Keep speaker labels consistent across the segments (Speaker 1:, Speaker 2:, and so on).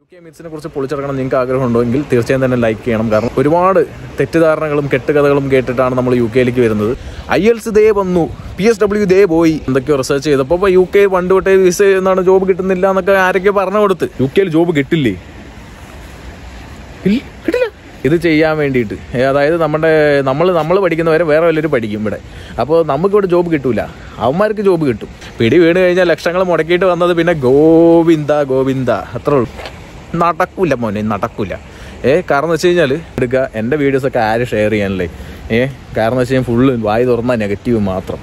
Speaker 1: K മിറ്റ്സിനെ കുറിച്ച് പൊളിച്ചെടുക്കണം നിങ്ങൾക്ക് ആഗ്രഹമുണ്ടെങ്കിൽ തീർച്ചയായും തന്നെ ലൈക്ക് ചെയ്യണം കാരണം ഒരുപാട് തെറ്റിദ്ധാരണകളും കെട്ടുകഥകളും കേട്ടിട്ടാണ് നമ്മൾ യു കെയിലേക്ക് വരുന്നത് ഐ എൽസ് ദേ വന്നു പി എസ് ഡബ്ല്യു ദേ പോയി എന്തൊക്കെയോ റിസർച്ച് ചെയ്തപ്പോൾ ഇപ്പോൾ യു കെ പണ്ട് തൊട്ടേ വിസ എന്നാണ് ജോബ് കിട്ടുന്നില്ല എന്നൊക്കെ ആരൊക്കെ പറഞ്ഞു കൊടുത്ത് യു കെയിൽ ജോബ് കിട്ടില്ലേ ഇല്ല കിട്ടില്ല ഇത് ചെയ്യാൻ വേണ്ടിയിട്ട് ഏ, അതായത് നമ്മുടെ നമ്മൾ നമ്മൾ പഠിക്കുന്നവരെ വേറെ വല്ലവരും പഠിക്കും ഇവിടെ അപ്പോൾ നമുക്ക് ഇവിടെ ജോബ് കിട്ടൂല അവന്മാർക്ക് ജോബ് കിട്ടും പിടി വീണ് കഴിഞ്ഞാൽ ലക്ഷങ്ങൾ മുടക്കിയിട്ട് വന്നത് പിന്നെ ഗോവിന്ദ ഗോവിന്ദ അത്രേ ഉള്ളൂ നടക്കൂല മോനെ നടക്കൂല ഏ കാരണം എന്ന് വെച്ച് കഴിഞ്ഞാൽ എടുക്കുക എൻ്റെ വീഡിയോസൊക്കെ ആര് ഷെയർ ചെയ്യാനല്ലേ ഏ കാരണം എന്ന് വെച്ച് കഴിഞ്ഞാൽ ഫുള്ള് വായി തുറന്നാൽ നെഗറ്റീവ് മാത്രം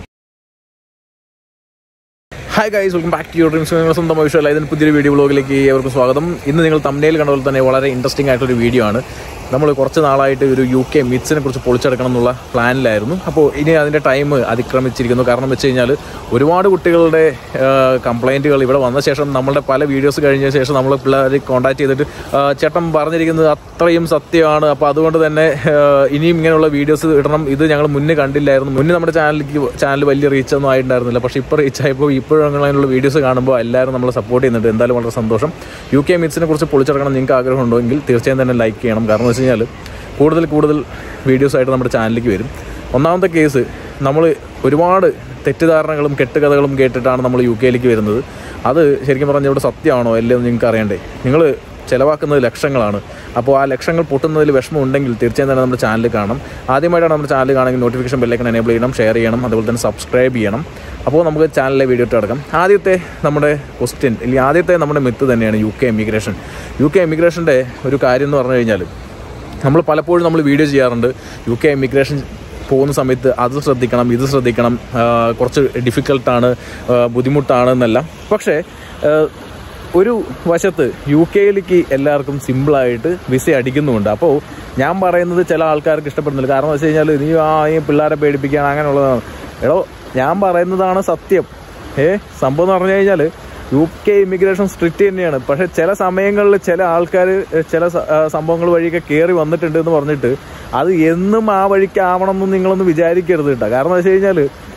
Speaker 1: hi guys welcome back to your dreams നിങ്ങൾ സ്വന്തം വിഷയമല്ല ഇതിന് പുതിയൊരു വീഡിയോ ബ്ലോഗിലേക്ക് ഏവർക്കും സ്വാഗതം ഇന്ന് നിങ്ങൾ തമ്മിൽ കണ്ട പോലെ തന്നെ വളരെ ഇൻട്രസ്റ്റിംഗ് ആയിട്ടൊരു വീഡിയോ ആണ് നമ്മൾ കുറച്ച് നാളായിട്ട് ഒരു യു കെ മിറ്റ്സിനെ കുറിച്ച് പൊളിച്ചെടുക്കണം എന്നുള്ള പ്ലാനിലായിരുന്നു അപ്പോൾ ഇനി അതിൻ്റെ ടൈം അതിക്രമിച്ചിരിക്കുന്നു കാരണം എന്ന് വെച്ച് കഴിഞ്ഞാൽ ഒരുപാട് കുട്ടികളുടെ കംപ്ലൈൻറ്റുകൾ ഇവിടെ വന്ന ശേഷം നമ്മളുടെ പല വീഡിയോസ് കഴിഞ്ഞ ശേഷം നമ്മൾ പിള്ളേരെ കോൺടാക്ട് ചെയ്തിട്ട് ആ, ചേട്ടൻ പറഞ്ഞിരിക്കുന്നത് അത്രയും സത്യമാണ് അപ്പോൾ അതുകൊണ്ട് തന്നെ ആ, ഇനിയും ഇങ്ങനെയുള്ള വീഡിയോസ് ഇടണം ഇത് ഞങ്ങൾ മുന്നേ കണ്ടില്ലായിരുന്നു മുന്നേ നമ്മുടെ ചാനലിലേക്ക് ചാനൽ വലിയ റീച്ച് ഒന്നും ആയിട്ടുണ്ടായിരുന്നില്ല പക്ഷേ ഇപ്പോൾ റീച്ച് ആയപ്പോൾ ഇപ്പോഴും അങ്ങനെ അതിനുള്ള വീഡിയോസ് കാണുമ്പോൾ എല്ലാവരും നമ്മളെ സപ്പോർട്ട് ചെയ്യുന്നുണ്ട് എന്തായാലും വളരെ സന്തോഷം യു കെ മിറ്റ്സിനെ കുറിച്ച് പൊളിച്ചെടുക്കണം നിങ്ങൾക്ക് ആഗ്രഹമുണ്ടെങ്കിൽ തീർച്ചയായും തന്നെ ലൈക്ക് ചെയ്യണം കാരണം എന്ന് വെച്ച് കഴിഞ്ഞാൽ കൂടുതൽ കൂടുതൽ വീഡിയോസ് ആയിട്ട് നമ്മുടെ ചാനലിലേക്ക് വരും ഒന്നാമത്തെ കേസ് നമ്മൾ ഒരുപാട് തെറ്റിദ്ധാരണകളും കെട്ടുകഥകളും കേട്ടിട്ടാണ് നമ്മൾ യു കെയിലേക്ക് വരുന്നത് അത് ശരിക്കും പറഞ്ഞാൽ ഇവിടെ സത്യമാണോ അല്ലേ എന്ന് നിങ്ങൾക്ക് അറിയണ്ടേ നിങ്ങൾ ചിലവാക്കുന്നത് ലക്ഷങ്ങളാണ് അപ്പോൾ ആ ലക്ഷങ്ങൾ പൊട്ടുന്നതിൽ വിഷമം ഉണ്ടെങ്കിൽ തീർച്ചയായും തന്നെ നമ്മുടെ ചാനൽ കാണണം ആദ്യമായിട്ടാണ് നമ്മുടെ ചാനൽ കാണുമെങ്കിൽ നോട്ടിഫിക്കേഷൻ ബെല്ലൈക്കൺ എനേബിൾ ചെയ്യണം ഷെയർ ചെയ്യണം അതുപോലെ തന്നെ സബ്സ്ക്രൈബ് ചെയ്യണം അപ്പോൾ നമുക്ക് ചാനലിലെ വീഡിയോ ഇട്ട് കിടക്കാം ആദ്യത്തെ നമ്മുടെ ക്വസ്റ്റ്യൻ അല്ലെങ്കിൽ ആദ്യത്തെ നമ്മുടെ മിത്ത് തന്നെയാണ് U K emigration U K എമിഗ്രേഷൻ്റെ ഒരു കാര്യം എന്ന് പറഞ്ഞു കഴിഞ്ഞാൽ നമ്മൾ പലപ്പോഴും നമ്മൾ വീഡിയോ ചെയ്യാറുണ്ട് യു കെ എമിഗ്രേഷൻ പോകുന്ന സമയത്ത് അത് ശ്രദ്ധിക്കണം ഇത് ശ്രദ്ധിക്കണം ആ, കുറച്ച് ഡിഫിക്കൽട്ടാണ് ബുദ്ധിമുട്ടാണ് എന്നെല്ലാം പക്ഷേ ആ, ഒരു വശത്ത് യു കെയിലേക്ക് എല്ലാവർക്കും സിമ്പിളായിട്ട് വിസ അടിക്കുന്നുമുണ്ട് അപ്പോൾ ഞാൻ പറയുന്നത് ചില ആൾക്കാർക്ക് ഇഷ്ടപ്പെടുന്നില്ല കാരണം എന്ന് വെച്ച് കഴിഞ്ഞാൽ നീ ആ ഈ പിള്ളേരെ പേടിപ്പിക്കാൻ അങ്ങനെയുള്ളതാണ് എടോ ഞാൻ പറയുന്നതാണ് സത്യം ഏ സംഭവം എന്ന് പറഞ്ഞു കഴിഞ്ഞാൽ യു കെ ഇമിഗ്രേഷൻ സ്ട്രിക്റ്റ് തന്നെയാണ് പക്ഷെ ചില സമയങ്ങളിൽ ചില ആൾക്കാർ ചില സ- ആ, സംഭവങ്ങൾ വഴിയൊക്കെ കയറി വന്നിട്ടുണ്ട് എന്ന് പറഞ്ഞിട്ട് അത് എന്നും ആ വഴിക്ക് ആവണം എന്ന് നിങ്ങളൊന്ന് വിചാരിക്കരുത് കേട്ടോ കാരണം എന്ന് വെച്ച് കഴിഞ്ഞാൽ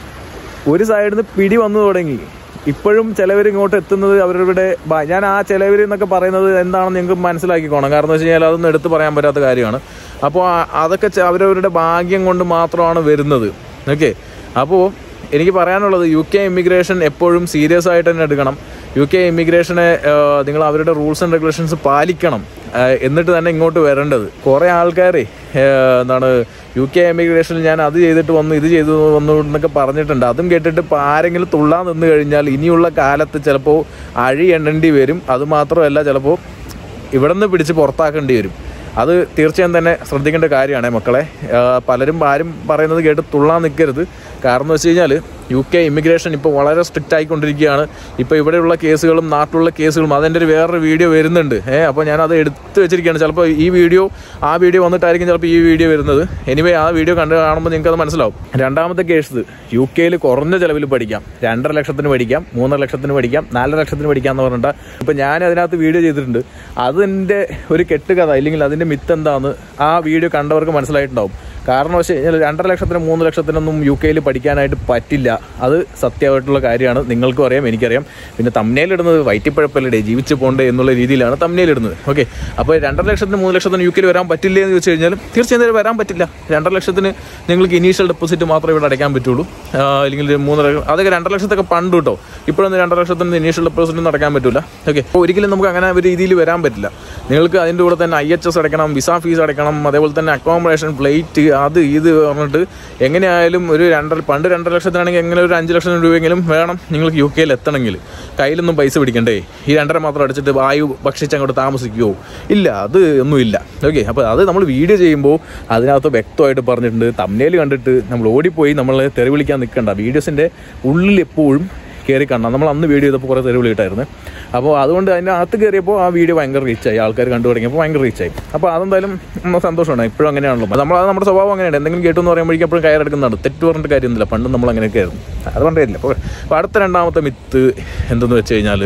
Speaker 1: ഒരു സൈഡിൽ നിന്ന് പിടി വന്നു തുടങ്ങി ഇപ്പോഴും ചിലവർ ഇങ്ങോട്ട് എത്തുന്നത് അവരുടെ ബ- ഞാൻ ആ ചിലവർ എന്നൊക്കെ പറയുന്നത് എന്താണെന്ന് നിങ്ങൾക്ക് മനസ്സിലാക്കിക്കോണം കാരണം എന്ന് വെച്ച് കഴിഞ്ഞാൽ അതൊന്നും എടുത്തു പറയാൻ പറ്റാത്ത കാര്യമാണ് അപ്പോൾ ആ- അതൊക്കെ ചെ- അവരവരുടെ ഭാഗ്യം കൊണ്ട് മാത്രമാണ് വരുന്നത് ഓക്കെ അപ്പോൾ എനിക്ക് പറയാനുള്ളത് യു കെ ഇമിഗ്രേഷൻ എപ്പോഴും സീരിയസ് ആയിട്ട് തന്നെ എടുക്കണം യു കെ ഇമിഗ്രേഷനെ നിങ്ങൾ അവരുടെ റൂൾസ് ആൻഡ് റെഗുലേഷൻസ് പാലിക്കണം ആ, എന്നിട്ട് തന്നെ ഇങ്ങോട്ട് വരേണ്ടത് കുറേ ആൾക്കാരെ എന്താണ് യു കെ എമിഗ്രേഷനിൽ ഞാൻ അത് ചെയ്തിട്ട് വന്നു ഇത് ചെയ്തു വന്നു എന്നൊക്കെ പറഞ്ഞിട്ടുണ്ട് അതും കേട്ടിട്ട് ഇപ്പോൾ ആരെങ്കിലും തുള്ളാൻ നിന്ന് കഴിഞ്ഞാൽ ഇനിയുള്ള കാലത്ത് ചിലപ്പോൾ അഴി എണ്ണേണ്ടി വരും അത് മാത്രമല്ല ചിലപ്പോൾ ഇവിടെ നിന്ന് പിടിച്ച് പുറത്താക്കേണ്ടി വരും അത് തീർച്ചയായും തന്നെ ശ്രദ്ധിക്കേണ്ട കാര്യമാണ് മക്കളെ ആ, പലരും ആരും പറയുന്നത് കേട്ട് തുള്ളാൻ നിൽക്കരുത് കാരണം എന്ന് വെച്ച് കഴിഞ്ഞാൽ യു കെ ഇമിഗ്രേഷൻ ഇപ്പോൾ വളരെ സ്ട്രിക്റ്റ് ആയിക്കൊണ്ടിരിക്കുകയാണ് ഇപ്പോൾ ഇവിടെയുള്ള കേസുകളും നാട്ടിലുള്ള കേസുകളും അതിൻ്റെ ഒരു വേറൊരു വീഡിയോ വരുന്നുണ്ട് ഏഹ് അപ്പോൾ ഞാൻ അത് എടുത്ത് വെച്ചിരിക്കുകയാണ് ചിലപ്പോൾ ഈ വീഡിയോ ആ വീഡിയോ വന്നിട്ടായിരിക്കും ചിലപ്പോൾ ഈ വീഡിയോ വരുന്നത് എനിവേ ആ വീഡിയോ കണ്ട് കാണുമ്പോൾ നിങ്ങൾക്ക് അത് മനസ്സിലാവും രണ്ടാമത്തെ കേസ് യു കെയിൽ കുറഞ്ഞ ചിലവിൽ പഠിക്കാം രണ്ടര ലക്ഷത്തിന് പഠിക്കാം മൂന്നര ലക്ഷത്തിന് പഠിക്കാം നാലര ലക്ഷത്തിന് പഠിക്കാം എന്ന് പറഞ്ഞിട്ട് ഇപ്പം ഞാൻ അതിനകത്ത് വീഡിയോ ചെയ്തിട്ടുണ്ട് അതിൻ്റെ ഒരു കെട്ടുകഥ ഇല്ലെങ്കിൽ അതിൻ്റെ മിത്ത് എന്താണെന്ന് ആ വീഡിയോ കണ്ടവർക്ക് മനസ്സിലായിട്ടുണ്ടാവും കാരണം വെച്ച് കഴിഞ്ഞാൽ രണ്ടര ലക്ഷത്തിന് മൂന്ന് ലക്ഷത്തിനൊന്നും യു കെയിൽ പഠിക്കാനായിട്ട് പറ്റില്ല അത് സത്യമായിട്ടുള്ള കാര്യമാണ് നിങ്ങൾക്കും അറിയാം എനിക്കറിയാം പിന്നെ തമ്മനയിലിടുന്നത് വയറ്റിപ്പഴപ്പല്ലേ ജീവിച്ച് പോണ്ടേ എന്നുള്ള രീതിയിലാണ് തമ്മനയിലിടുന്നത് ഓക്കെ അപ്പോൾ രണ്ടര ലക്ഷത്തിന് മൂന്ന് ലക്ഷത്തിന് യു കെയിൽ വരാൻ പറ്റില്ല എന്ന് ചോദിച്ചു കഴിഞ്ഞാൽ തീർച്ചയായും ഇതിൽ വരാൻ പറ്റില്ല രണ്ടര ലക്ഷത്തിന് നിങ്ങൾക്ക് ഇനീഷ്യൽ ഡെപ്പോസിറ്റ് മാത്രമേ ഇവിടെ അടയ്ക്കാൻ പറ്റുള്ളൂ ആ, അല്ലെങ്കിൽ മൂന്നര അതൊക്കെ രണ്ടര ലക്ഷത്തൊക്കെ പണ്ട് കേട്ടോ ഇപ്പോഴൊന്നും രണ്ടര ലക്ഷത്തിന് ഇനീഷ്യൽ ഡെപ്പോസിറ്റ് ഒന്നും അടയ്ക്കാൻ പറ്റില്ല ഓക്കെ അപ്പോൾ ഒരിക്കലും നമുക്ക് അങ്ങനെ ഒരു രീതിയിൽ വരാൻ പറ്റില്ല നിങ്ങൾക്ക് അതിൻ്റെ കൂടെ തന്നെ ഐ എച്ച് എസ് അടയ്ക്കണം വിസ ഫീസ് അടയ്ക്കണം അതേപോലെ തന്നെ അക്കോമഡേഷൻ ഫ്ലൈറ്റ് അത് ഇത് പറഞ്ഞിട്ട് എങ്ങനെയായാലും ഒരു രണ്ടര പണ്ട് രണ്ടര ലക്ഷത്തിനാണെങ്കിൽ എങ്ങനെ ഒരു അഞ്ച് ലക്ഷം രൂപയെങ്കിലും വേണം നിങ്ങൾക്ക് യു കെയിൽ എത്തണമെങ്കിൽ കയ്യിലൊന്നും പൈസ പിടിക്കണ്ടേ ഈ രണ്ടര മാത്രം അടിച്ചിട്ട് വായു ഭക്ഷിച്ച് അങ്ങോട്ട് താമസിക്കുമോ ഇല്ല അത് ഒന്നുമില്ല ഓക്കെ അപ്പോൾ അത് നമ്മൾ വീഡിയോ ചെയ്യുമ്പോൾ അതിനകത്ത് വ്യക്തമായിട്ട് പറഞ്ഞിട്ടുണ്ട് തമ്മിൽ കണ്ടിട്ട് നമ്മൾ ഓടിപ്പോയി നമ്മൾ തെറി വിളിക്കാൻ നിൽക്കണ്ട വീഡിയോസിൻ്റെ ഉള്ളിൽ എപ്പോഴും കയറി കാണണം നമ്മൾ അന്ന് വീഡിയോ ചെയ്തപ്പോൾ കുറേ തെരുവിളി കിട്ടായിരുന്നു അപ്പോൾ അതുകൊണ്ട് അതിൻ്റെ അകത്ത് കയറിയപ്പോൾ ആ വീഡിയോ ഭയങ്കര റീച്ചായി ആൾക്കാർ കണ്ടു തുടങ്ങിയപ്പോൾ ഭയങ്കര റീച്ചായി അപ്പോൾ അതെന്തായാലും നമ്മൾ സന്തോഷമാണ് ഇപ്പോഴും അങ്ങനെയാണല്ലോ നമ്മൾ അത് നമ്മുടെ സ്വഭാവം അങ്ങനെയാണ് എന്തെങ്കിലും കേട്ടു എന്ന് പറയുമ്പോഴേക്കും എപ്പോഴും കയറെടുക്കുന്നതാണ് തെറ്റ് പറഞ്ഞിട്ട് കാര്യമൊന്നുമില്ല പണ്ട് നമ്മൾ അങ്ങനെയൊക്കെ ആയിരുന്നു അത് പറഞ്ഞില്ല അപ്പോൾ അപ്പോൾ അടുത്ത രണ്ടാമത്തെ മിത്ത് എന്തെന്ന് വെച്ച് കഴിഞ്ഞാൽ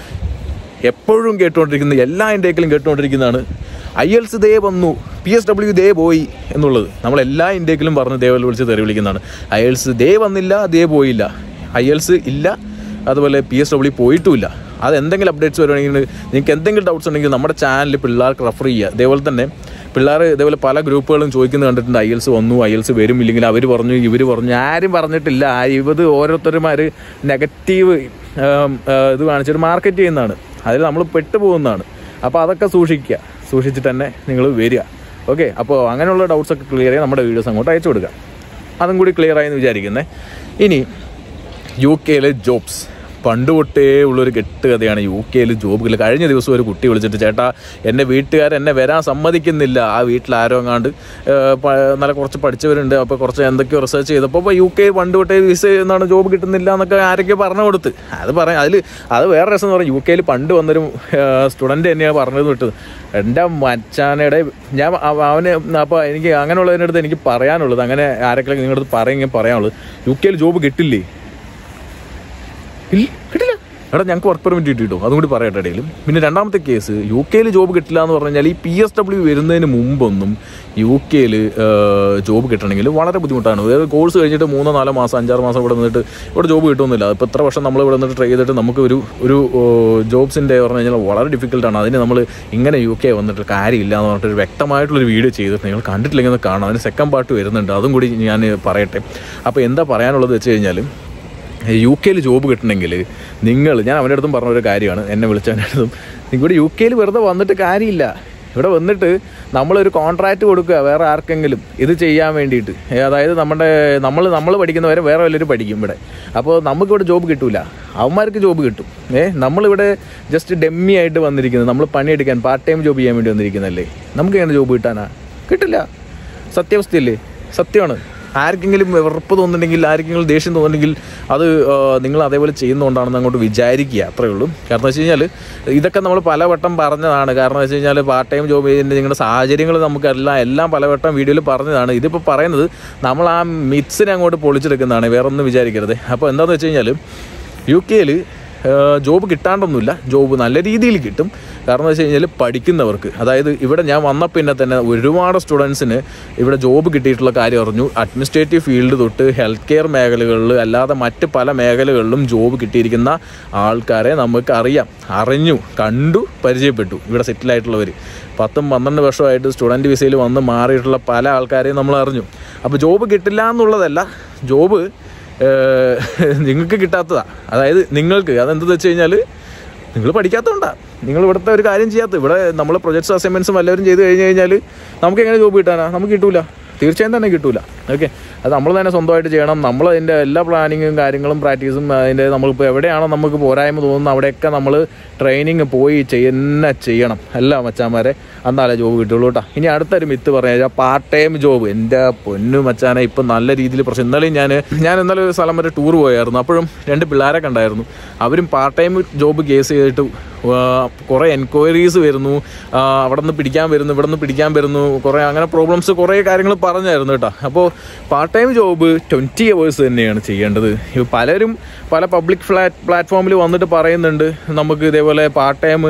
Speaker 1: എപ്പോഴും കേട്ടുകൊണ്ടിരിക്കുന്ന എല്ലാ ഇന്ത്യയിലും കേട്ടുകൊണ്ടിരിക്കുന്നതാണ് ഐ എൽസ് ദേ വന്നു പി എസ് ഡബ്ല്യു ദേ പോയി എന്നുള്ളത് നമ്മൾ എല്ലാ ഇന്ത്യയിലും പറഞ്ഞ് ദേ വിളിച്ച് തെറി വിളിക്കുന്നതാണ് ഐ എൽസ് ദേ വന്നില്ല ദേ പോയില്ല ഐ എൽസ് ഇല്ല അതുപോലെ പി എസ് ഡബ്ല്യു പോയിട്ടുമില്ല അത് എന്തെങ്കിലും അപ്ഡേറ്റ്സ് വരുവാണെങ്കിൽ നിങ്ങൾക്ക് എന്തെങ്കിലും ഡൗട്ട്സ് ഉണ്ടെങ്കിൽ നമ്മുടെ ചാനലിൽ പിള്ളേർക്ക് റെഫർ ചെയ്യുക ഇതേപോലെ തന്നെ പിള്ളേർ ഇതേപോലെ പല ഗ്രൂപ്പുകളും ചോദിക്കുന്നത് കണ്ടിട്ടുണ്ട് ഐ എൽസ് വന്നു ഐ എൽസ് വരും ഇല്ലെങ്കിൽ അവർ പറഞ്ഞു ഇവർ പറഞ്ഞു ആരും പറഞ്ഞിട്ടില്ല ആ ഇത് ഓരോരുത്തരുമാർ നെഗറ്റീവ് ഇത് കാണിച്ചിട്ട് മാർക്കറ്റ് ചെയ്യുന്നതാണ് അതിൽ നമ്മൾ പെട്ടുപോകുന്നതാണ് അപ്പോൾ അതൊക്കെ സൂക്ഷിക്കുക സൂക്ഷിച്ചിട്ട് തന്നെ നിങ്ങൾ വരിക ഓക്കെ അപ്പോൾ അങ്ങനെയുള്ള ഡൗട്ട്സ് ഒക്കെ ക്ലിയർ ചെയ്യാൻ നമ്മുടെ വീഡിയോസ് അങ്ങോട്ട് അയച്ചു കൊടുക്കുക അതും കൂടി ക്ലിയർ ആയെന്ന് വിചാരിക്കുന്നത് ഇനി യു കെയിലെ ജോബ്സ് പണ്ട് തൊട്ടേ ഉള്ളൊരു കെട്ട് കഥയാണ് യു കെയിൽ ജോബുകൾ കഴിഞ്ഞ ദിവസം ഒരു കുട്ടി വിളിച്ചിട്ട് ചേട്ടാ എൻ്റെ വീട്ടുകാർ എന്നെ വരാൻ സമ്മതിക്കുന്നില്ല ആ വീട്ടിൽ ആരോ എങ്ങാണ്ട് ഏഹ്, പ- നല്ല കുറച്ച് പഠിച്ചവരുണ്ട് അപ്പോൾ കുറച്ച് എന്തൊക്കെയോ റിസർച്ച് ചെയ്തപ്പോൾ ഇപ്പോൾ യു കെ പണ്ട് തൊട്ടേ വിസ എന്താണ് ജോബ് കിട്ടുന്നില്ല എന്നൊക്കെ ആരൊക്കെ പറഞ്ഞു കൊടുത്ത് അത് പറയാം അതിൽ അത് വേറെ രസം എന്ന് പറഞ്ഞാൽ യു കെയിൽ പണ്ട് വന്നൊരു സ്റ്റുഡൻറ്റ് തന്നെയാണ് പറഞ്ഞത് വിട്ടത് എൻ്റെ മച്ചാനയുടെ ഞാൻ അവ- അവന് അപ്പോൾ എനിക്ക് അങ്ങനെയുള്ളതിൻ്റെ അടുത്ത് എനിക്ക് പറയാനുള്ളത് അങ്ങനെ ആരൊക്കെ നിങ്ങളുടെ അടുത്ത് പറയുമെങ്കിൽ പറയാനുള്ളത് യു കെയിൽ ജോബ് കിട്ടില്ലേ ഇല്ല കിട്ടില്ല എടാ ഞങ്ങൾക്ക് വർക്ക് പെർമിറ്റ് കിട്ടിട്ടോ അതും കൂടി പറയട്ടെ ഇടയിലും പിന്നെ രണ്ടാമത്തെ കേസ് യു കെയിൽ ജോബ് കിട്ടില്ല എന്ന് പറഞ്ഞു കഴിഞ്ഞാൽ ഈ പി എസ് ഡബ്ല്യു വരുന്നതിന് മുമ്പൊന്നും യു കെയിൽ ജോബ് കിട്ടണമെങ്കിൽ വളരെ ബുദ്ധിമുട്ടാണ് അതായത് കോഴ്സ് കഴിഞ്ഞിട്ട് മൂന്നോ നാലോ മാസം അഞ്ചാറ് മാസം ഇവിടെ നിന്നിട്ട് ഇവിടെ ജോബ് കിട്ടുമെന്നില്ല ഇപ്പോൾ എത്ര വർഷം നമ്മൾ ഇവിടെ നിന്നിട്ട് ട്രൈ ചെയ്തിട്ട് നമുക്ക് ഒരു ഒരു ജോബ്സിൻ്റെ പറഞ്ഞു കഴിഞ്ഞാൽ വളരെ ഡിഫിക്കൽട്ടാണ് അതിന് നമ്മൾ ഇങ്ങനെ യു കെ വന്നിട്ട് കാര്യമില്ല എന്ന് പറഞ്ഞിട്ട് ഒരു വ്യക്തമായിട്ടുള്ളൊരു വീഡിയോ ചെയ്തിട്ട് നിങ്ങൾ കണ്ടിട്ടില്ലെങ്കിൽ ഒന്ന് കാണാം അതിന് സെക്കൻഡ് പാർട്ട് വരുന്നുണ്ട് അതും കൂടി ഞാൻ പറയട്ടെ അപ്പോൾ എന്താ പറയാനുള്ളത് വെച്ച് കഴിഞ്ഞാൽ യു കെയിൽ ജോബ് കിട്ടണമെങ്കിൽ നിങ്ങൾ ഞാൻ അവൻ്റെ അടുത്തും പറഞ്ഞ ഒരു കാര്യമാണ് എന്നെ വിളിച്ചവൻ്റെ അടുത്തും നിങ്ങളുടെ യു കെയിൽ വെറുതെ വന്നിട്ട് കാര്യമില്ല ഇവിടെ വന്നിട്ട് നമ്മളൊരു കോൺട്രാക്റ്റ് കൊടുക്കുക വേറെ ആർക്കെങ്കിലും ഇത് ചെയ്യാൻ വേണ്ടിയിട്ട് ഏ, അതായത് നമ്മുടെ നമ്മൾ നമ്മൾ പഠിക്കുന്നവരെ വേറെ വല്ലവരും പഠിക്കും ഇവിടെ അപ്പോൾ നമുക്കിവിടെ ജോബ് കിട്ടൂല അവന്മാർക്ക് ജോബ് കിട്ടും ഏ നമ്മളിവിടെ ജസ്റ്റ് ഡെമ്മി ആയിട്ട് വന്നിരിക്കുന്നത് നമ്മൾ പണിയെടുക്കാൻ പാർട്ട് ടൈം ജോബ് ചെയ്യാൻ വേണ്ടി വന്നിരിക്കുന്നല്ലേ നമുക്ക് എങ്ങനെ ജോബ് കിട്ടാനാ കിട്ടില്ല സത്യാവസ്ഥയല്ലേ സത്യമാണ് ആർക്കെങ്കിലും വെറുപ്പ് തോന്നുന്നുണ്ടെങ്കിൽ ആർക്കെങ്കിലും ദേഷ്യം തോന്നുന്നുണ്ടെങ്കിൽ അത് ആ, നിങ്ങൾ അതേപോലെ ചെയ്യുന്നതുകൊണ്ടാണെന്ന് അങ്ങോട്ട് വിചാരിക്കുക അത്രേ ഉള്ളൂ കാരണം വെച്ച് കഴിഞ്ഞാൽ ഇതൊക്കെ നമ്മൾ പലവട്ടം പറഞ്ഞതാണ് കാരണം വെച്ച് കഴിഞ്ഞാൽ പാർട്ട് ടൈം ജോബ് ചെയ്യുന്നതിൻ്റെ നിങ്ങളുടെ സാഹചര്യങ്ങൾ നമുക്കെല്ലാം എല്ലാം പലവട്ടം വീഡിയോയിൽ പറഞ്ഞതാണ് ഇതിപ്പോൾ പറയുന്നത് നമ്മൾ ആ മിക്സിനെ അങ്ങോട്ട് പൊളിച്ചെടുക്കുന്നതാണ് വേറെ ഒന്നും വിചാരിക്കരുത് അപ്പോൾ എന്താണെന്ന് വെച്ച് കഴിഞ്ഞാൽ യു കെയിൽ ജോബ് കിട്ടാണ്ടൊന്നുമില്ല ജോബ് നല്ല രീതിയിൽ കിട്ടും കാരണം എന്ന് വെച്ച് കഴിഞ്ഞാൽ പഠിക്കുന്നവർക്ക് അതായത് ഇവിടെ ഞാൻ വന്ന പിന്നെ തന്നെ ഒരുപാട് സ്റ്റുഡൻസിന് ഇവിടെ ജോബ് കിട്ടിയിട്ടുള്ള കാര്യം അറിഞ്ഞു അഡ്മിനിസ്ട്രേറ്റീവ് ഫീൽഡ് തൊട്ട് ഹെൽത്ത് കെയർ മേഖലകളിൽ അല്ലാതെ മറ്റ് പല മേഖലകളിലും ജോബ് കിട്ടിയിരിക്കുന്ന ആൾക്കാരെ നമുക്ക് അറിയാം അറിഞ്ഞു കണ്ടു പരിചയപ്പെട്ടു ഇവിടെ സെറ്റിലായിട്ടുള്ളവർ പത്തും പന്ത്രണ്ട് വർഷമായിട്ട് സ്റ്റുഡൻറ്റ് വിസയിൽ വന്ന് മാറിയിട്ടുള്ള പല ആൾക്കാരെയും നമ്മൾ അറിഞ്ഞു അപ്പോൾ ജോബ് കിട്ടില്ല എന്നുള്ളതല്ല ജോബ് നിങ്ങൾക്ക് കിട്ടാത്തതാ അതായത് നിങ്ങൾക്ക് അതെന്തെന്ന് വെച്ച് കഴിഞ്ഞാൽ നിങ്ങൾ പഠിക്കാത്തതുകൊണ്ടാണ് നിങ്ങൾ ഇവിടുത്തെ ഒരു കാര്യം ചെയ്യാത്ത ഇവിടെ നമ്മൾ പ്രൊജക്ട്സ് അസൈൻമെൻറ്റ്സും എല്ലാവരും ചെയ്ത് കഴിഞ്ഞ് കഴിഞ്ഞാൽ നമുക്ക് എങ്ങനെ ജോബ് കിട്ടാനാ നമുക്ക് കിട്ടൂല തീർച്ചയായും തന്നെ കിട്ടൂല ഓക്കെ അത് നമ്മൾ തന്നെ സ്വന്തമായിട്ട് ചെയ്യണം നമ്മൾ അതിൻ്റെ എല്ലാ പ്ലാനിങ്ങും കാര്യങ്ങളും പ്രാക്ടീസും അതിൻ്റെ നമ്മളിപ്പോൾ എവിടെയാണോ നമുക്ക് പോരായ്മ തോന്നുന്നത് അവിടെയൊക്കെ നമ്മൾ ട്രെയിനിങ് പോയി ചെയ്യുന്ന ചെയ്യണം എല്ലാ മച്ചാന്മാരെ എന്നാലേ ജോബ് കിട്ടുള്ളൂ കേട്ടോ ഇനി അടുത്തൊരു മിത്ത് പറഞ്ഞു കഴിഞ്ഞാൽ പാർട്ട് ടൈം ജോബ് എൻ്റെ പൊന്നു മച്ചാനെ ഇപ്പം നല്ല രീതിയിൽ പ്രശ്നം ഇന്നലെയും ഞാൻ ഞാൻ ഇന്നലെ ഒരു സ്ഥലം വരെ ടൂർ പോയായിരുന്നു അപ്പോഴും രണ്ട് പിള്ളേരെ കണ്ടായിരുന്നു അവരും പാർട്ട് ടൈം ജോബ് കേസ് ചെയ്തിട്ട് ആ, കുറേ എൻക്വയറീസ് വരുന്നു ആ, അവിടെ നിന്ന് പിടിക്കാൻ വരുന്നു ഇവിടെ നിന്ന് പിടിക്കാൻ വരുന്നു കുറേ അങ്ങനെ പ്രോബ്ലംസ് കുറേ കാര്യങ്ങൾ പറഞ്ഞായിരുന്നു കേട്ടോ അപ്പോൾ part time job twenty hours തന്നെയാണ് ചെയ്യേണ്ടത് ഇപ്പൊ പലരും പല പബ്ലിക് ഫ്ലാറ്റ് പ്ലാറ്റ്ഫോമിൽ വന്നിട്ട് പറയുന്നുണ്ട് നമുക്ക് ഇതേപോലെ പാർട്ട് ടൈം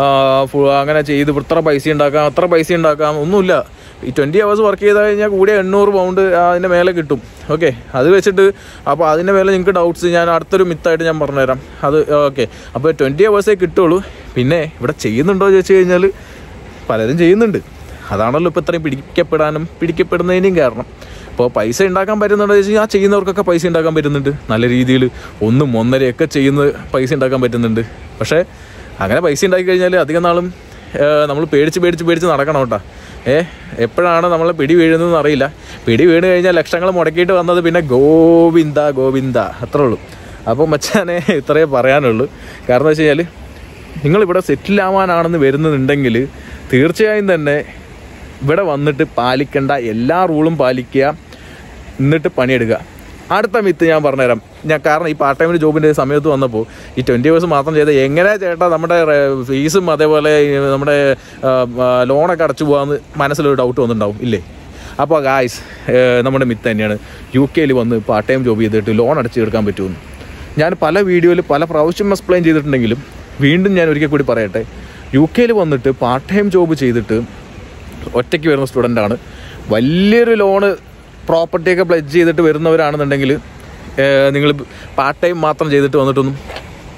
Speaker 1: അങ്ങനെ ചെയ്ത് ഇത്ര പൈസ ഉണ്ടാക്കാം അത്ര പൈസ ഉണ്ടാക്കാം ഒന്നുമില്ല ഈ ട്വൻറ്റി അവേഴ്സ് വർക്ക് ചെയ്ത് കഴിഞ്ഞാൽ കൂടിയ എണ്ണൂറ് പൗണ്ട് അതിൻ്റെ മേലെ കിട്ടും ഓക്കെ അത് വെച്ചിട്ട് അപ്പോൾ അതിൻ്റെ മേലെ നിങ്ങൾക്ക് ഡൗട്ട്സ് ഞാൻ അടുത്തൊരു മിത്തായിട്ട് ഞാൻ പറഞ്ഞുതരാം അത് ഓക്കെ അപ്പോൾ ട്വൻറ്റി അവേഴ്സേ കിട്ടുള്ളൂ പിന്നെ ഇവിടെ ചെയ്യുന്നുണ്ടോ എന്ന് ചോദിച്ചു കഴിഞ്ഞാൽ പലരും ചെയ്യുന്നുണ്ട് അതാണല്ലോ ഇപ്പോൾ ഇത്രയും പിടിക്കപ്പെടാനും പിടിക്കപ്പെടുന്നതിനും കാരണം അപ്പോൾ പൈസ ഉണ്ടാക്കാൻ പറ്റുന്നുണ്ടോ എന്ന് ചോദിച്ചു കഴിഞ്ഞാൽ ആ ചെയ്യുന്നവർക്കൊക്കെ പൈസ ഉണ്ടാക്കാൻ പറ്റുന്നുണ്ട് നല്ല രീതിയിൽ ഒന്നും ഒന്നരയൊക്കെ ചെയ്യുന്ന പൈസ ഉണ്ടാക്കാൻ പറ്റുന്നുണ്ട് പക്ഷേ അങ്ങനെ പൈസ ഉണ്ടാക്കി കഴിഞ്ഞാൽ അധികം നാളും നമ്മൾ പേടിച്ച് പേടിച്ച് പേടിച്ച് നടക്കണം കേട്ടോ ഏ എപ്പോഴാണ് നമ്മൾ പിടി വീഴുന്നതെന്ന് അറിയില്ല പിടി വീണ് കഴിഞ്ഞാൽ ലക്ഷങ്ങൾ മുടക്കിയിട്ട് വന്നത് പിന്നെ ഗോവിന്ദ ഗോവിന്ദ അത്രേ ഉള്ളൂ അപ്പോൾ മച്ചാനെ ഇത്രയേ പറയാനുള്ളൂ കാരണം വെച്ച് കഴിഞ്ഞാൽ നിങ്ങളിവിടെ സെറ്റിൽ ആവാനാണെന്ന് വരുന്നുണ്ടെങ്കിൽ തീർച്ചയായും തന്നെ ഇവിടെ വന്നിട്ട് പാലിക്കേണ്ട എല്ലാ റൂളും പാലിക്കുക എന്നിട്ട് പണിയെടുക്കുക അടുത്ത മിത്ത് ഞാൻ പറഞ്ഞുതരാം ഞാൻ കാരണം ഈ പാർട്ട് ടൈമിന് ജോബിൻ്റെ സമയത്ത് വന്നപ്പോൾ ഈ ട്വൻറ്റി അവേഴ്സ് മാത്രം ചെയ്ത് എങ്ങനെ ചേട്ടാ നമ്മുടെ ഫീസും അതേപോലെ ഈ നമ്മുടെ ആ, ആ, ലോണൊക്കെ അടച്ചു പോകാമെന്ന് മനസ്സിലൊരു ഡൗട്ട് വന്നിട്ടുണ്ടാവും ഇല്ലേ അപ്പോൾ ഗായ്സ് നമ്മുടെ മിത്ത് തന്നെയാണ് യു കെയിൽ വന്ന് പാർട്ട് ടൈം ജോബ് ചെയ്തിട്ട് ലോൺ അടച്ചു തീർക്കാൻ പറ്റുമെന്ന് ഞാൻ പല വീഡിയോയിൽ പല പ്രാവശ്യം എക്സ്പ്ലെയിൻ ചെയ്തിട്ടുണ്ടെങ്കിലും വീണ്ടും ഞാൻ ഒരിക്കൽ കൂടി പറയട്ടെ യു കെയിൽ വന്നിട്ട് പാർട്ട് ടൈം ജോബ് ചെയ്തിട്ട് ഒറ്റയ്ക്ക് വരുന്ന സ്റ്റുഡൻ്റാണ് വലിയൊരു ലോണ് പ്രോപ്പർട്ടിയൊക്കെ പ്ലഡ്ജ് ചെയ്തിട്ട് വരുന്നവരാണെന്നുണ്ടെങ്കിൽ നിങ്ങൾ പാർട്ട് ടൈം മാത്രം ചെയ്തിട്ട് വന്നിട്ടൊന്നും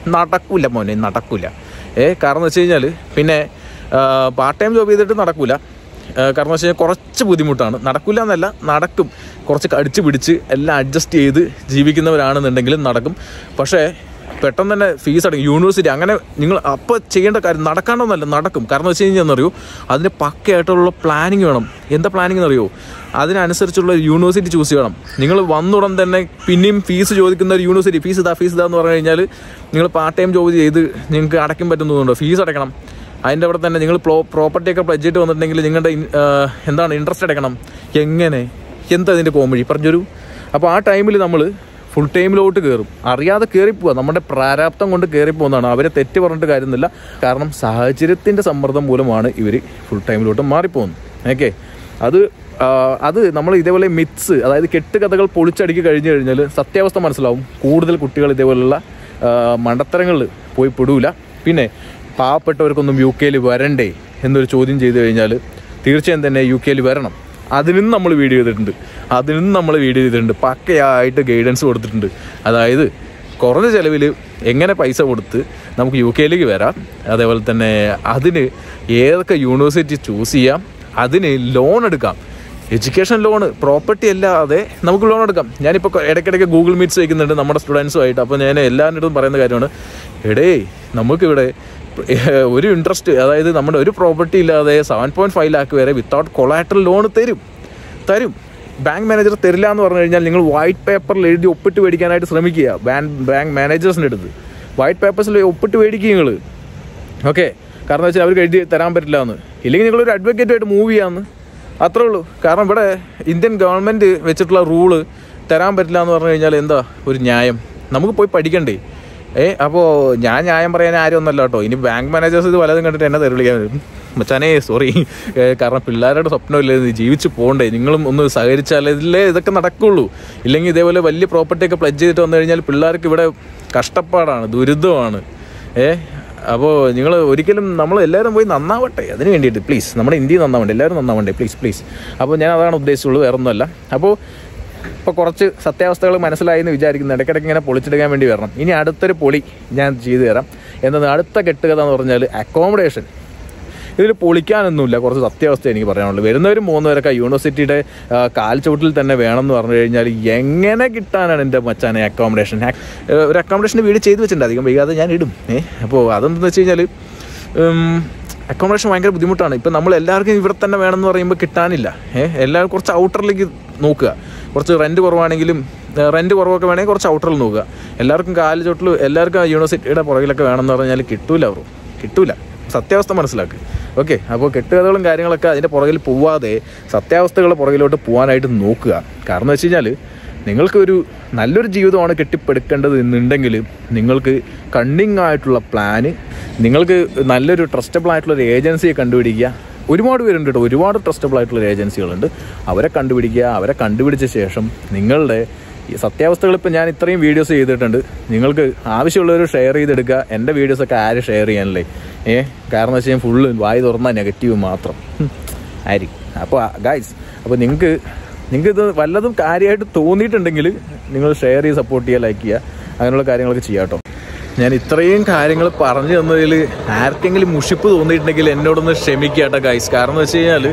Speaker 1: നടക്കൂല മോനെ നടക്കൂല ഏ കാരണം വെച്ച് കഴിഞ്ഞാൽ പിന്നെ പാർട്ട് ടൈം ജോബ് ചെയ്തിട്ട് നടക്കൂല ആ, കാരണം വെച്ച് കഴിഞ്ഞാൽ കുറച്ച് ബുദ്ധിമുട്ടാണ് നടക്കില്ല എന്നല്ല നടക്കും കുറച്ച് കടിച്ച് പിടിച്ച് എല്ലാം അഡ്ജസ്റ്റ് ചെയ്ത് ജീവിക്കുന്നവരാണെന്നുണ്ടെങ്കിലും നടക്കും പക്ഷേ പെട്ടെന്ന് തന്നെ ഫീസ് അടങ്ങി യൂണിവേഴ്സിറ്റി അങ്ങനെ നിങ്ങൾ അപ്പോൾ ചെയ്യേണ്ട കാര്യം നടക്കാണ്ടൊന്നല്ല നടക്കും കാരണം വെച്ച് കഴിഞ്ഞാൽ എന്നറിയോ അതിന് പക്കയായിട്ടുള്ള പ്ലാനിങ് വേണം എന്താ പ്ലാനിങ് എന്നറിയോ അതിനനുസരിച്ചുള്ള ഒരു യൂണിവേഴ്സിറ്റി ചൂസ് ചെയ്യണം നിങ്ങൾ വന്നുടൻ തന്നെ പിന്നെയും ഫീസ് ചോദിക്കുന്ന ഒരു യൂണിവേഴ്സിറ്റി ഫീസ് ഇതാ ഫീസ് ഇതാ എന്ന് പറഞ്ഞു കഴിഞ്ഞാൽ നിങ്ങൾ പാർട്ട് ടൈം ജോബ് ചെയ്ത് നിങ്ങൾക്ക് അടയ്ക്കാൻ പറ്റുന്നതുകൊണ്ടോ ഫീസ് അടയ്ക്കണം അതിൻ്റെ അവിടെ തന്നെ നിങ്ങൾ പ്രോ പ്രോപ്പർട്ടിയൊക്കെ പ്ലഡ്ജറ്റ് വന്നിട്ടുണ്ടെങ്കിൽ നിങ്ങളുടെ ഇൻ- ആ, എന്താണ് ഇൻട്രസ്റ്റ് അടയ്ക്കണം എങ്ങനെ എന്താ അതിൻ്റെ പോംവഴി പറഞ്ഞൊരു അപ്പോൾ ആ ടൈമിൽ നമ്മൾ ഫുൾ ടൈമിലോട്ട് കയറും അറിയാതെ കയറിപ്പോവുക നമ്മുടെ പ്രാരാബ്ദം കൊണ്ട് കയറിപ്പോകുന്നതാണ് അവരെ തെറ്റ് പറഞ്ഞിട്ട് കാര്യമൊന്നുമില്ല കാരണം സാഹചര്യത്തിൻ്റെ സമ്മർദ്ദം മൂലമാണ് ഇവർ ഫുൾ ടൈമിലോട്ട് മാറിപ്പോകുന്നത് ഓക്കെ അത് ആ, അത് നമ്മൾ ഇതേപോലെ മിത്സ് അതായത് കെട്ടുകഥകൾ പൊളിച്ചടുക്കി കഴിഞ്ഞു കഴിഞ്ഞാൽ സത്യാവസ്ഥ മനസ്സിലാവും കൂടുതൽ കുട്ടികൾ ഇതേപോലുള്ള മണ്ടത്തരങ്ങളിൽ പോയി പെടൂല പിന്നെ പാവപ്പെട്ടവർക്കൊന്നും യു കെയിൽ വരണ്ടേ എന്നൊരു ചോദ്യം ചെയ്തു കഴിഞ്ഞാൽ തീർച്ചയായും തന്നെ യു കെയിൽ വരണം അതിനും നമ്മൾ വീഡിയോ ചെയ്തിട്ടുണ്ട് അതിനും നമ്മൾ വീഡിയോ ചെയ്തിട്ടുണ്ട് പക്കയായിട്ട് ഗൈഡൻസ് കൊടുത്തിട്ടുണ്ട് അതായത് കുറഞ്ഞ ചിലവിൽ എങ്ങനെ പൈസ കൊടുത്ത് നമുക്ക് യു കെയിലേക്ക് വരാം അതേപോലെ തന്നെ അതിന് ഏതൊക്കെ യൂണിവേഴ്സിറ്റി ചൂസ് ചെയ്യാം അതിന് ലോൺ എടുക്കാം എഡ്യൂക്കേഷൻ ലോൺ പ്രോപ്പർട്ടി അല്ലാതെ നമുക്ക് ലോൺ എടുക്കാം ഞാനിപ്പോൾ ഇടയ്ക്കിടയ്ക്ക് ഗൂഗിൾ മീറ്റ്സ് വയ്ക്കുന്നുണ്ട് നമ്മുടെ സ്റ്റുഡൻസുമായിട്ട് അപ്പോൾ ഞാൻ എല്ലാവരുടെ പറയുന്ന കാര്യമാണ് എടേ നമുക്കിവിടെ ഏഹ്, ഒരു ഇൻട്രസ്റ്റ് അതായത് നമ്മുടെ ഒരു പ്രോപ്പർട്ടി ഇല്ലാതെ സെവൻ പോയിൻറ്റ് ഫൈവ് ലാക്ക് വരെ വിത്തൗട്ട് കൊളാറ്ററൽ ലോൺ തരും തരും ബാങ്ക് മാനേജർ തരില്ല എന്ന് പറഞ്ഞു കഴിഞ്ഞാൽ നിങ്ങൾ വൈറ്റ് പേപ്പറിൽ എഴുതി ഒപ്പിട്ട് മേടിക്കാനായിട്ട് ശ്രമിക്കുക ബാങ്ക് ബാങ്ക് മാനേജേഴ്സിൻ്റെ അടുത്ത് വൈറ്റ് പേപ്പേഴ്സിൽ ഒപ്പിട്ട് മേടിക്കുക നിങ്ങൾ ഓക്കെ കാരണം വെച്ചാൽ അവർക്ക് എഴുതി തരാൻ പറ്റില്ല എന്ന് ഇല്ലെങ്കിൽ നിങ്ങളൊരു അഡ്വക്കേറ്റുമായിട്ട് മൂവ് ചെയ്യാമെന്ന് അത്രേ ഉള്ളൂ കാരണം ഇവിടെ ഇന്ത്യൻ ഗവൺമെൻറ് വെച്ചിട്ടുള്ള റൂള് തരാൻ പറ്റില്ല എന്ന് പറഞ്ഞു കഴിഞ്ഞാൽ എന്താ ഒരു ന്യായം നമുക്ക് പോയി പഠിക്കണ്ടേ ഏ അപ്പോൾ ഞാൻ ന്യായം പറയാൻ ആരും ഒന്നല്ല കേട്ടോ ഇനി ബാങ്ക് മാനേജേഴ്സ് ഇത് വല്ലതും കണ്ടിട്ട് എന്നെ തെറി വിളിക്കാൻ വരും മച്ചാനേ സോറി കാരണം പിള്ളേരുടെ സ്വപ്നമില്ലേ ഇത് ജീവിച്ച് പോകണ്ടേ നിങ്ങളും ഒന്ന് സഹകരിച്ചാലേ ഇതൊക്കെ നടക്കുള്ളൂ ഇല്ലെങ്കിൽ ഇതേപോലെ വലിയ പ്രോപ്പർട്ടി ഒക്കെ പ്ലജ് ചെയ്തിട്ട് വന്നു കഴിഞ്ഞാൽ പിള്ളേർക്ക് ഇവിടെ കഷ്ടപ്പാടാണ് ദുരിതമാണ് ഏ അപ്പോൾ നിങ്ങൾ ഒരിക്കലും നമ്മൾ എല്ലാവരും പോയി നന്നാവട്ടെ അതിന് വേണ്ടിയിട്ട് പ്ലീസ് നമ്മുടെ ഇന്ത്യ നന്നാവണ്ടേ എല്ലാവരും നന്നാവണ്ടേ പ്ലീസ് പ്ലീസ് അപ്പോൾ ഞാൻ അതാണ് ഉദ്ദേശിച്ചുള്ളൂ വേറെ ഒന്നുമല്ല അപ്പോൾ ഇപ്പോൾ കുറച്ച് സത്യാവസ്ഥകൾ മനസ്സിലായി എന്ന് വിചാരിക്കുന്നു ഇടയ്ക്കിടയ്ക്ക് ഇങ്ങനെ പൊളിച്ചെടുക്കാൻ വേണ്ടി വരണം ഇനി അടുത്തൊരു പൊളി ഞാൻ ചെയ്തു തരാം എന്നത് അടുത്ത കെട്ടുകഥ എന്ന് പറഞ്ഞാൽ അക്കോമഡേഷൻ ഇതിൽ പൊളിക്കാനൊന്നുമില്ല കുറച്ച് സത്യാവസ്ഥ എനിക്ക് പറയാനുള്ളൂ വരുന്നവർ മൂന്ന് പേരൊക്കെ യൂണിവേഴ്സിറ്റിയുടെ ആ, കാൽച്ചുവട്ടിൽ തന്നെ വേണം എന്ന് പറഞ്ഞു കഴിഞ്ഞാൽ എങ്ങനെ കിട്ടാനാണ് എൻ്റെ മച്ചാനെ അക്കോമഡേഷൻ ഒരു അക്കോമഡേഷൻ്റെ വീട് ചെയ്തു വെച്ചിട്ടുണ്ട് അധികം വൈകാതെ ഞാൻ ഇടും ഏ അപ്പോൾ അതെന്താണെന്ന് വെച്ച് കഴിഞ്ഞാൽ അക്കോമഡേഷൻ ഭയങ്കര ബുദ്ധിമുട്ടാണ് ഇപ്പം നമ്മൾ എല്ലാവർക്കും ഇവിടെ തന്നെ വേണമെന്ന് പറയുമ്പോൾ കിട്ടാനില്ല ഏഹ് എല്ലാവരും കുറച്ച് ഔട്ടറിലേക്ക് നോക്കുക കുറച്ച് റെൻറ്റ് കുറവാണെങ്കിലും റെൻറ്റ് കുറവൊക്കെ വേണമെങ്കിൽ കുറച്ച് ഔട്ടറിൽ നോക്കുക എല്ലാവർക്കും കാല് ചുട്ടിൽ എല്ലാവർക്കും ആ യൂണിവേഴ്സിറ്റിയുടെ പുറകിലൊക്കെ വേണമെന്ന് പറഞ്ഞാൽ കിട്ടൂല അവർ കിട്ടൂല സത്യാവസ്ഥ മനസ്സിലാക്കുക ഓക്കെ അപ്പോൾ കെട്ടുകഥകളും കാര്യങ്ങളൊക്കെ അതിൻ്റെ പുറകിൽ പോവാതെ സത്യാവസ്ഥകളുടെ പുറകിലോട്ട് പോകാനായിട്ട് നോക്കുക കാരണം എന്ന് വെച്ച് കഴിഞ്ഞാൽ നിങ്ങൾക്കൊരു നല്ലൊരു ജീവിതമാണ് കെട്ടിപ്പടുക്കേണ്ടത് എന്നുണ്ടെങ്കിൽ നിങ്ങൾക്ക് കണ്ണിങ് ആയിട്ടുള്ള പ്ലാന് നിങ്ങൾക്ക് നല്ലൊരു ട്രസ്റ്റബിൾ ആയിട്ടുള്ള ഒരു ഏജൻസിയെ കണ്ടുപിടിക്കുക ഒരുപാട് പേരുണ്ട് കേട്ടോ ഒരുപാട് ട്രസ്റ്റബിൾ ആയിട്ടുള്ള ഏജൻസികളുണ്ട് അവരെ കണ്ടുപിടിക്കുക അവരെ കണ്ടുപിടിച്ച ശേഷം നിങ്ങളുടെ ഈ സത്യാവസ്ഥകൾ ഇപ്പം ഞാൻ ഇത്രയും വീഡിയോസ് ചെയ്തിട്ടുണ്ട് നിങ്ങൾക്ക് ആവശ്യമുള്ളവർ ഷെയർ ചെയ്തെടുക്കുക എൻ്റെ വീഡിയോസൊക്കെ ആര് ഷെയർ ചെയ്യാനല്ലേ ഏ കാരണം വെച്ച് കഴിഞ്ഞാൽ ഫുള്ള് വായി തുറന്നാൽ നെഗറ്റീവ് മാത്രം ഹും, ആയിരിക്കും അപ്പോൾ ഗായ്സ് അപ്പോൾ നിങ്ങൾക്ക് നിങ്ങൾക്ക് ഇത് വല്ലതും കാര്യമായിട്ട് തോന്നിയിട്ടുണ്ടെങ്കിൽ നിങ്ങൾ ഷെയർ ചെയ്ത് സപ്പോർട്ട് ചെയ്യുക ലൈക്ക് ചെയ്യുക അങ്ങനെയുള്ള കാര്യങ്ങളൊക്കെ ചെയ്യാം കേട്ടോ ഞാൻ ഇത്രയും കാര്യങ്ങൾ പറഞ്ഞു തന്നതിൽ ആർക്കെങ്കിലും മുഷിപ്പ് തോന്നിയിട്ടുണ്ടെങ്കിൽ എന്നോടൊന്ന് ക്ഷമിക്കുക കേട്ടോ ഗൈസ് കാരണം എന്ന് വെച്ച് കഴിഞ്ഞാൽ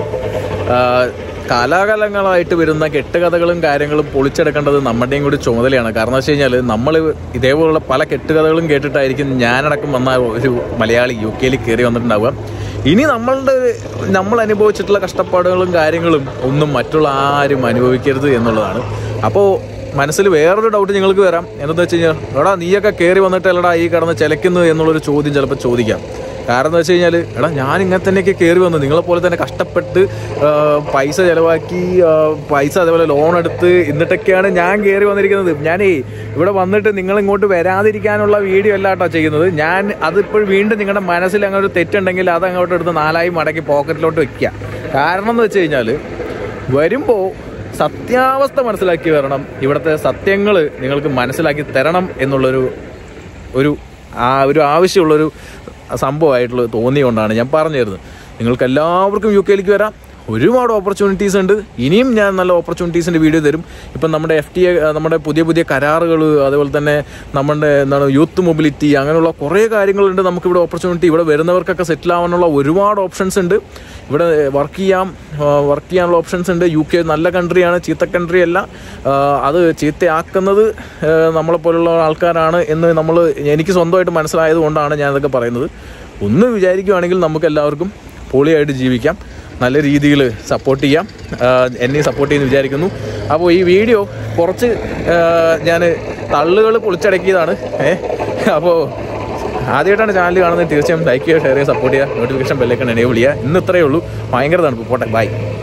Speaker 1: കാലാകാലങ്ങളായിട്ട് വരുന്ന കെട്ടുകഥകളും കാര്യങ്ങളും പൊളിച്ചെടുക്കേണ്ടത് നമ്മുടെയും കൂടി ചുമതലയാണ് കാരണം വെച്ച് കഴിഞ്ഞാൽ നമ്മൾ ഇതേപോലുള്ള പല കെട്ടുകഥകളും കേട്ടിട്ടായിരിക്കും ഞാനടക്കം വന്ന ഒരു മലയാളി യു കെയിൽ കയറി വന്നിട്ടുണ്ടാവുക ഇനി നമ്മളുടെ നമ്മൾ അനുഭവിച്ചിട്ടുള്ള കഷ്ടപ്പാടുകളും കാര്യങ്ങളും ഒന്നും മറ്റുള്ള ആരും അനുഭവിക്കരുത് എന്നുള്ളതാണ് അപ്പോൾ മനസ്സിൽ വേറൊരു ഡൗട്ട് നിങ്ങൾക്ക് വരാം എന്താണെന്ന് വെച്ച് കഴിഞ്ഞാൽ എടാ നീയൊക്കെ കയറി വന്നിട്ടല്ലടാ ഈ കിടന്ന് ചിലക്കുന്നു എന്നുള്ളൊരു ചോദ്യം ചിലപ്പോൾ ചോദിക്കാം കാരണം എന്ന് വെച്ച് കഴിഞ്ഞാൽ എടാ ഞാൻ ഇങ്ങനെ തന്നെയൊക്കെ കയറി വന്നു നിങ്ങളെപ്പോലെ തന്നെ കഷ്ടപ്പെട്ട് ആ, പൈസ ചിലവാക്കി ആ, പൈസ അതേപോലെ ലോൺ എടുത്ത് എന്നിട്ടൊക്കെയാണ് ഞാൻ കയറി വന്നിരിക്കുന്നത് ഞാനേ ഇവിടെ വന്നിട്ട് നിങ്ങൾ ഇങ്ങോട്ട് വരാതിരിക്കാനുള്ള വീഡിയോ അല്ല കേട്ടോ ചെയ്യുന്നത് ഞാൻ അതിപ്പോൾ വീണ്ടും നിങ്ങളുടെ മനസ്സിൽ അങ്ങനെ ഒരു തെറ്റുണ്ടെങ്കിൽ അത് അങ്ങോട്ട് എടുത്ത് നാലായി മടക്കി പോക്കറ്റിലോട്ട് വെക്കുക കാരണം എന്ന് വെച്ച് കഴിഞ്ഞാൽ വരുമ്പോൾ സത്യാവസ്ഥ മനസ്സിലാക്കി വരണം ഇവിടുത്തെ സത്യങ്ങൾ നിങ്ങൾക്ക് മനസ്സിലാക്കി തരണം എന്നുള്ളൊരു ഒരു ആ ഒരു ആവശ്യമുള്ളൊരു സംഭവമായിട്ടുള്ള തോന്നിയുകൊണ്ടാണ് ഞാൻ പറഞ്ഞു തരുന്നത് നിങ്ങൾക്ക് എല്ലാവർക്കും യു കെയിലേക്ക് വരാം ഒരുപാട് ഓപ്പർച്യൂണിറ്റീസ് ഉണ്ട് ഇനിയും ഞാൻ നല്ല ഓപ്പർച്യൂണിറ്റീസിൻ്റെ വീഡിയോ തരും ഇപ്പം നമ്മുടെ എഫ് ടി എ നമ്മുടെ പുതിയ പുതിയ കരാറുകൾ അതുപോലെ തന്നെ നമ്മുടെ എന്താണ് യൂത്ത് മൊബിലിറ്റി അങ്ങനെയുള്ള കുറേ കാര്യങ്ങളുണ്ട് നമുക്കിവിടെ ഓപ്പർച്യൂണിറ്റി ഇവിടെ വരുന്നവർക്കൊക്കെ സെറ്റിൽ ആവാനുള്ള ഒരുപാട് ഓപ്ഷൻസ് ഉണ്ട് ഇവിടെ വർക്ക് ചെയ്യാം വർക്ക് ചെയ്യാനുള്ള ഓപ്ഷൻസ് ഉണ്ട് യു കെ നല്ല കൺട്രിയാണ് ചീത്ത കൺട്രി അല്ല ആ, അത് ചീത്തയാക്കുന്നത് ആ, നമ്മളെപ്പോലുള്ള ആൾക്കാരാണ് എന്ന് നമ്മൾ എനിക്ക് സ്വന്തമായിട്ട് മനസ്സിലായത് കൊണ്ടാണ് ഞാൻ ഇതൊക്കെ പറയുന്നത് ഒന്ന് വിചാരിക്കുവാണെങ്കിൽ നമുക്ക് എല്ലാവർക്കും പൊളിയായിട്ട് ജീവിക്കാം നല്ല രീതിയിൽ സപ്പോർട്ട് ചെയ്യാം എന്നെ സപ്പോർട്ട് ചെയ്യുന്നു വിചാരിക്കുന്നു അപ്പോൾ ഈ വീഡിയോ കുറച്ച് ഞാൻ തള്ളുകൾ പൊളിച്ചടക്കിയതാണ് ഏ അപ്പോൾ ആദ്യമായിട്ടാണ് ചാനൽ കാണുന്നത് തീർച്ചയായും ലൈക്ക് ചെയ്യുക ഷെയർ ചെയ്യുക സപ്പോർട്ട് ചെയ്യുക നോട്ടിഫിക്കേഷൻ ബെല്ലൈക്കൺ എനേബിൾ ചെയ്യുക ഇന്ന് ഇത്രയേ ഉള്ളൂ ഭയങ്കര തണുപ്പ് പോട്ടെ ബൈ